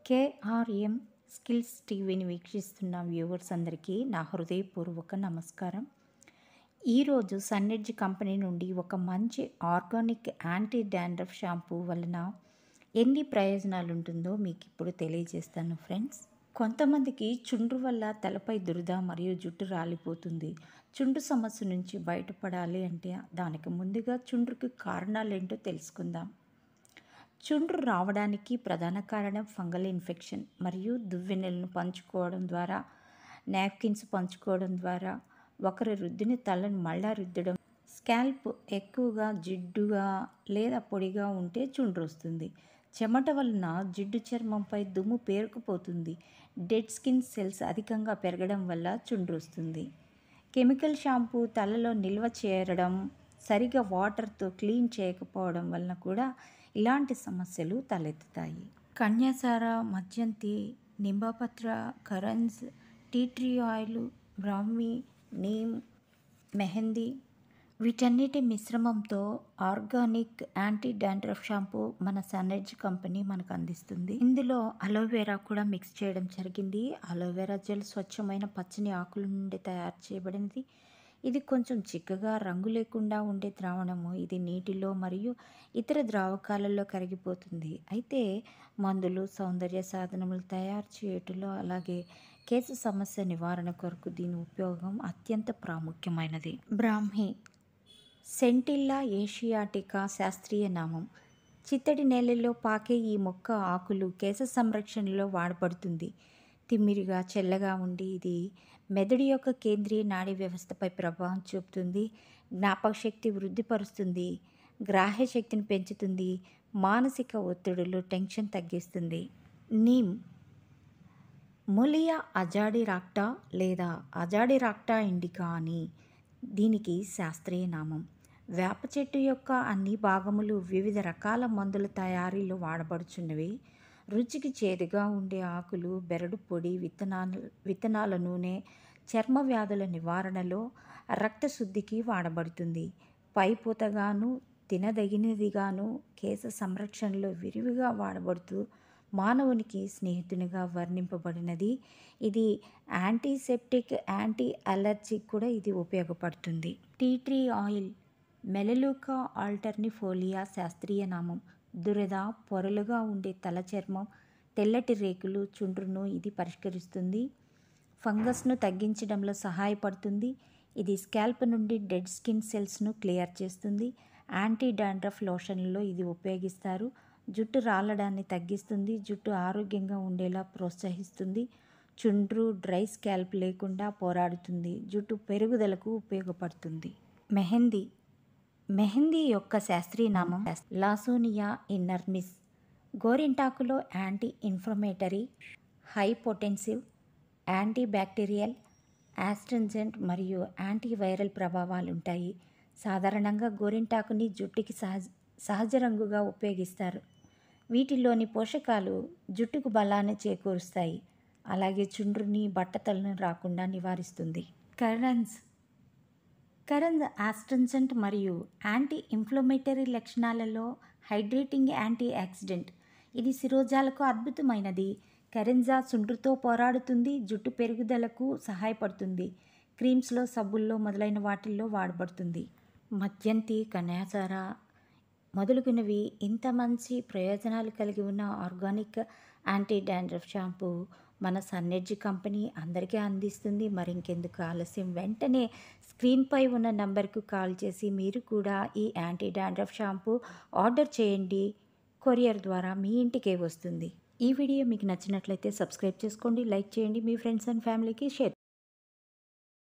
KRM skills టీవీని వీక్షిస్తున్న viewers అందరికీ నా హృదయపూర్వక నమస్కారం ఈరోజు సన్నెడ్జ్ కంపెనీ నుండి ఒక మంచి ఆర్గానిక్ యాంటీ డాండ్రఫ్ షాంపూ వలన ఎన్ని ప్రయోజనాలు ఉంటుందో మీకు ఇప్పుడు తెలియజేస్తాను ఫ్రెండ్స్ కొంతమందికి చుండ్రు వల్ల తలపై దురద మరియు జుట్టు రాలిపోతుంది చుండ్రు సమస్య నుంచి బయటపడాలి అంటే దానికి ముందుగా చుండ్రుకి కారణాలేంటో తెలుసుకుందాం చుండ్రు రావడానికి ప్రధాన కారణం ఫంగల్ ఇన్ఫెక్షన్ మరియు దువ్వెనెలను పంచుకోవడం ద్వారా నాప్కిన్స్ పంచుకోవడం ద్వారా ఒకరి రుద్దిన తలను మళ్ళా రుద్దడం స్కాల్ప్ ఎక్కువగా జిడ్డుగా లేదా పొడిగా ఉంటే చుండ్రు వస్తుంది చెమట వలన జిడ్డు చర్మంపై దుమ్ము పేరుకుపోతుంది డెడ్ స్కిన్ సెల్స్ అధికంగా పెరగడం వల్ల చుండ్రు వస్తుంది కెమికల్ షాంపూ తలలో నిల్వ చేరడం సరిగా వాటర్తో క్లీన్ చేయకపోవడం వలన కూడా ఇలాంటి సమస్యలు తలెత్తుతాయి కన్యాసార మధ్యంతి నింబపత్ర కరన్స్ tea tree oil brahmi neem mehndi వీటన్నిటి మిశ్రమంతో ఆర్గానిక్ యాంటీ డాండ్రఫ్ షాంపూ మన సన్నెడ్జ్ కంపెనీ మనకు అందిస్తుంది ఇందులో అలోవెరా కూడా మిక్స్ చేయడం జరిగింది అలోవెరా జెల్ స్వచ్ఛమైన పచ్చని ఆకుల నుండి తయారు చేయబడింది ఇది కొంచెం చిక్కగా రంగు లేకుండా ఉండే ద్రావణము ఇది నీటిలో మరియు ఇతర ద్రావకాలలో కరిగిపోతుంది అయితే మందులు సౌందర్య సాధనములు తయారు చేయటంలో అలాగే కేసు సమస్య నివారణ కొరకు దీని ఉపయోగం అత్యంత ప్రాముఖ్యమైనది బ్రాహ్మి సెంటిల్లా ఏషియాటికా శాస్త్రీయ నామం చిత్తడి నేలల్లో పాకే ఈ మొక్క ఆకులు కేశ సంరక్షణలో వాడబడుతుంది తిమ్మిరిగా చెల్లగా ఉండి ఇది మెదడు యొక్క కేంద్రీయ నాడీ వ్యవస్థపై ప్రభావం చూపుతుంది జ్ఞాపకశక్తి వృద్ధిపరుస్తుంది గ్రాహ్య శక్తిని పెంచుతుంది మానసిక ఒత్తిడులు టెన్షన్ తగ్గిస్తుంది నీమ్ ములియా అజాడిరాక్టా లేదా అజాడిరాక్టా ఇండికా అని దీనికి శాస్త్రీయ నామం వేప చెట్టు యొక్క అన్ని భాగములు వివిధ రకాల మందుల తయారీలో వాడబడుచున్నవి రుచికి చేదుగా ఉండే ఆకులు బెరడు పొడి విత్తనాలు విత్తనాల నూనె చర్మ వ్యాధుల నివారణలో రక్తశుద్ధికి వాడబడుతుంది పైపూతగాను తినదగినదిగాను కేశ సంరక్షణలో విరివిగా వాడబడుతూ మానవునికి స్నేహితునిగా వర్ణింపబడినది ఇది యాంటీసెప్టిక్ యాంటీ అలర్జిక్ కూడా ఇది ఉపయోగపడుతుంది టీ ట్రీ ఆయిల్ మెలలుకా ఆల్టర్నిఫోలియా శాస్త్రీయ నామం దురద పొరలుగా ఉండే తల చర్మం తెల్లటి రేకులు చుండ్రును ఇది పరిష్కరిస్తుంది ఫంగస్ను తగ్గించడంలో సహాయపడుతుంది ఇది స్కాల్ప్ నుండి డెడ్ స్కిన్ సెల్స్ను క్లియర్ చేస్తుంది యాంటీ డాండ్రఫ్ లోషన్లలో ఇది ఉపయోగిస్తారు జుట్టు రాలడాన్ని తగ్గిస్తుంది జుట్టు ఆరోగ్యంగా ఉండేలా ప్రోత్సహిస్తుంది చుండ్రు డ్రై స్కాల్ప్ లేకుండా పోరాడుతుంది జుట్టు పెరుగుదలకు ఉపయోగపడుతుంది మెహందీ మెహందీ యొక్క శాస్త్రీయ నామం లాసోనియా ఇన్నర్మిస్ గోరింటాకులో anti inflammatory hypotensive antibacterial astringent మరియు యాంటీవైరల్ ప్రభావాలు ఉంటాయి సాధారణంగా గోరింటాకుని జుట్టుకి సహజ సహజ రంగుగా ఉపయోగిస్తారు వీటిలోని పోషకాలు జుట్టుకు బలాన్ని చేకూరుస్తాయి అలాగే చుండ్రుని బట్టతలను రాకుండా నివారిస్తుంది కరన్స్ కరన్స్ ఆస్ట్రింజెంట్ మరియు యాంటీ ఇన్ఫ్లమేటరీ లక్షణాలలో హైడ్రేటింగ్ యాంటీ యాక్సిడెంట్ ఇది శిరోజాలకు అద్భుతమైనది కరెన్జా చుండ్రుతో పోరాడుతుంది జుట్టు పెరుగుదలకు సహాయపడుతుంది క్రీమ్స్లో సబ్బుల్లో మొదలైన వాటిల్లో వాడబడుతుంది మద్యంతి కన్యాసార మొదలుగునవి ఇంత మంచి ప్రయోజనాలు కలిగి ఉన్న ఆర్గానిక్ యాంటీ డాండ్రఫ్ షాంపూ మన సన్నెడ్జ్ కంపెనీ అందరికీ అందిస్తుంది మరి ఇంకెందుకు ఆలస్యం వెంటనే స్క్రీన్పై ఉన్న నంబర్కు కాల్ చేసి మీరు కూడా ఈ యాంటీ డాండ్రఫ్ షాంపూ ఆర్డర్ చేయండి కొరియర్ ద్వారా మీ ఇంటికే వస్తుంది ఈ వీడియో మీకు నచ్చినట్లయితే సబ్స్క్రైబ్ చేసుకోండి లైక్ చేయండి మీ ఫ్రెండ్స్ అండ్ ఫ్యామిలీకి షేర్